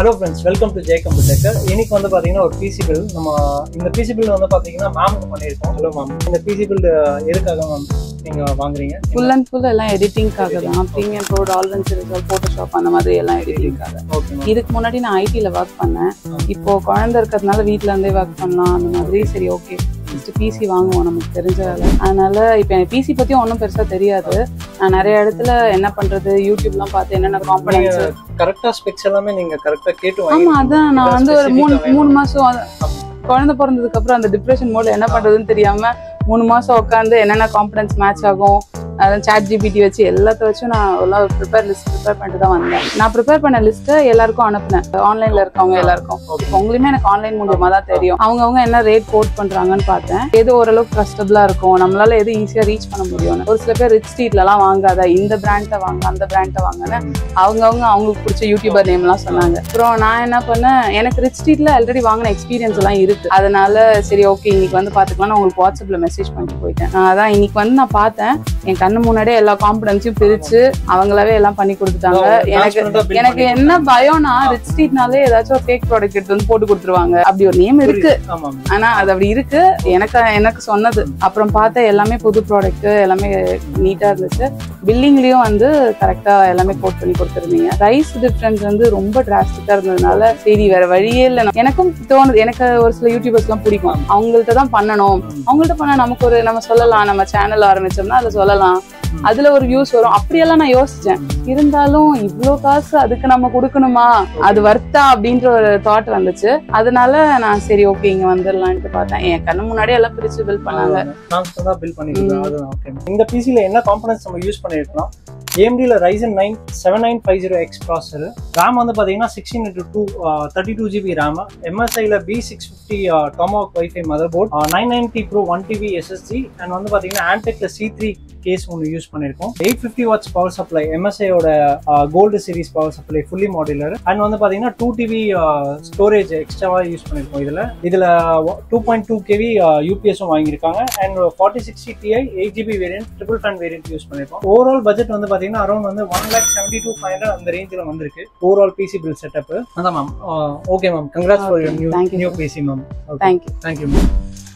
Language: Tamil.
Hello friends welcome to J computer இன்னைக்கு வந்து பாத்தீங்கன்னா ஒரு பிசி பில் நம்ம இந்த பிசி பில் வந்து பாத்தீங்கன்னா மேமுக்கு பண்ணியிருக்கோம் ஹலோ மேம் இந்த பிசி பில் எதுக்காக மேம் நீங்க வாங்குறீங்க ஃபுல் அண்ட் ஃபுல் எல்லாம் எடிட்டிங்காக தான் ப்ரீமியம் ப்ரோ டால்வன்ஸ் ரிசல்ட் ஃபோட்டோஷாப் அந்த மாதிரி எல்லாம் எடிட்டிங்காக ஓகே மேம் இதுக்கு முன்னாடி நான் ஐடியில் ஒர்க் பண்ணேன் இப்போ குழந்தை இருக்கிறதுனால வீட்ல இருந்தே ஒர்க் பண்ணலாம் அந்த மாதிரி சரி ஓகே ஃபஸ்ட்டு பிசி வாங்குவோம் நமக்கு தெரிஞ்ச வேலை அதனால இப்போ எனக்கு பிசி பற்றியும் ஒன்றும் பெருசாக தெரியாது நான் நிறைய இடத்துல என்ன பண்ணுறது யூடியூப்லாம் பார்த்து என்னென்ன காம்பனன்ஸ் கரெக்டா ஸ்பெக்ஸ் எல்லாமே நீங்க கரெக்டா கேட்டு ஆமா வாங்கி அதான் நான் வந்து ஒரு மூணு specific-ஆ மூணு மாசம் அது- குழந்தை பிறந்ததுக்கு அப்புறம் அந்த டிப்ரெஷன் மோட்ல என்ன பண்றதுன்னு தெரியாம மூணு மாசம் உட்காந்து என்னென்ன காம்பனன்ஸ் மேட்ச் ஆகும் அதான் சாட் ஜிபிடி வச்சு எல்லாத்த வச்சும் நான் எல்லாம் ப்ரிப்பேர் லிஸ்ட் ப்ரிப்பேர் பண்ணிட்டு தான் வந்தேன் நான் ப்ரிப்பேர் பண்ண லிஸ்ட்டை எல்லாருக்கும் அனுப்புனேன் ஆன்லைன்ல இருக்கவங்க எல்லாருக்கும் இப்போ உங்களுமே எனக்கு ஆன்லைன் மூலியமா தான் தெரியும் அவங்கவுங்க என்ன ரேட் கோட் பண்றாங்கன்னு பார்த்தேன் எது ஓரளவுக்கு ட்ரஸ்டபிளா இருக்கும் நம்மளால எது ஈஸியா ரீச் பண்ண முடியும் ஒரு சில பேர் ரிச் ஸ்ட்ரீட்லலாம் வாங்காத இந்த பிராண்ட்டை வாங்க அந்த பிராண்ட்டை வாங்கன்னு அவங்கவுங்க அவங்களுக்கு பிடிச்ச யூடியூபர் நேம்லாம் சொன்னாங்க அப்புறம் நான் என்ன பண்ணேன் எனக்கு ரிச் ஸ்ட்ரீட்ல ஆல்ரெடி வாங்கின எக்ஸ்பீரியன்ஸ் எல்லாம் இருக்கு அதனால சரி ஓகே இன்னைக்கு வந்து பாத்துக்கலாம் உங்களுக்கு வாட்ஸ்அப்ல மெசேஜ் பண்ணிட்டு போயிட்டேன் நான் அதான் இன்னைக்கு வந்து நான் பார்த்தேன் என் கண்ணு முன்னாடியே எல்லா காம்பனன்ஸையும் பிரிச்சு அவங்களாவே எல்லாம் பண்ணி கொடுத்துட்டாங்க எனக்கு Transparent-ஆ bill எனக்கு பண்ணி என்ன பயம்னா ரிச் ஸ்ட்ரீட்னாலே ஏதாச்சும் ஒரு ஃபேக் ப்ராடக்ட் எடுத்து வந்து போட்டு கொடுத்துருவாங்க அப்படி ஒரு நேம் இருக்கு ஆமா மேம் ஆனா அது அப்படி இருக்கு எனக்கு எனக்கு சொன்னது அப்புறம் பார்த்தா எல்லாமே புது ப்ராடக்ட் எல்லாமே நீட்டா இருந்துச்சு பில்லிங்லயும் வந்து கரெக்டா எல்லாமே கோட் பண்ணி கொடுத்துருந்தீங்க ரைஸ் டிஃபரன்ஸ் வந்து ரொம்ப டிராஸ்டிக்கா இருந்ததுனால சரி வேற வழியே இல்லை எனக்கும் தோணுது எனக்கு ஒரு சில யூடியூபர்ஸ் எல்லாம் பிடிக்கும் அவங்கள்ட்ட தான் பண்ணணும் அவங்கள்ட்ட பண்ணா நமக்கு ஒரு நம்ம சொல்லலாம் நம்ம சேனல் ஆரம்பிச்சோம்னா அதை சொல்லலாம் அதுல ஒரு வியூஸ் வரும் அப்படியெல்லாம் நான் யோசிச்சேன் இருந்தாலும் இவ்ளோ காசு அதுக்கு நம்ம கொடுக்கணுமா அது வர்த்தா அப்படின்ற ஒரு தாட் வந்துச்சு அதனால நான் சரி ஓகே இங்க வந்துடலான்ட்டு பார்த்தேன் என் கண்ணு முன்னாடியே எல்லாம் பிரிச்சு பில் பண்ணாங்க ட்ரான்ஸ்பரண்டா பில் பண்ணிருக்கோம் அதுதான் ஓகே இந்த பிசில என்ன காம்பனன்ஸ் நம்ம யூஸ் பண்ணிருக்கோம் ஏஎம்டியில் Ryzen nine seven nine five zero X processor RAM வந்து பார்த்தீங்கன்னா sixteen into two thirty two GB RAM எம்எஸ்ஐயில் B six fifty Tomahawk wifi motherboard nine ninety pro one TB SSD and வந்து பார்த்தீங்கன்னா ஆன்டெக்ல சி த்ரீ கேஸ் ஒன்று யூஸ் பண்ணியிருக்கோம் eight fifty watts power supply எம்எஸ்ஐயோட gold series power supply fully modular and வந்து பார்த்தீங்கன்னா டூ டிபி ஸ்டோரேஜ் எக்ஸ்ட்ராவாக யூஸ் பண்ணியிருக்கோம் இதில் இதில் டூ பாயிண்ட் டூ கேவி யூபிஎஸும் வாங்கியிருக்காங்க and forty sixty Ti eight GB variant triple fan variant use பண்ணியிருக்கோம் ஓவரால் பட்ஜெட் வந்து பார்த்தீங்கன்னா அரௌண்ட் வந்து one lakh seventy two five hundred அந்த ரேஞ்சில் வந்திருக்கு ஓவரால் பிசி பில் செட்டப் அதான் ma'am okay ma'am congrats for your new Thank you, new sir. PC ma'am thank you thank you ma'am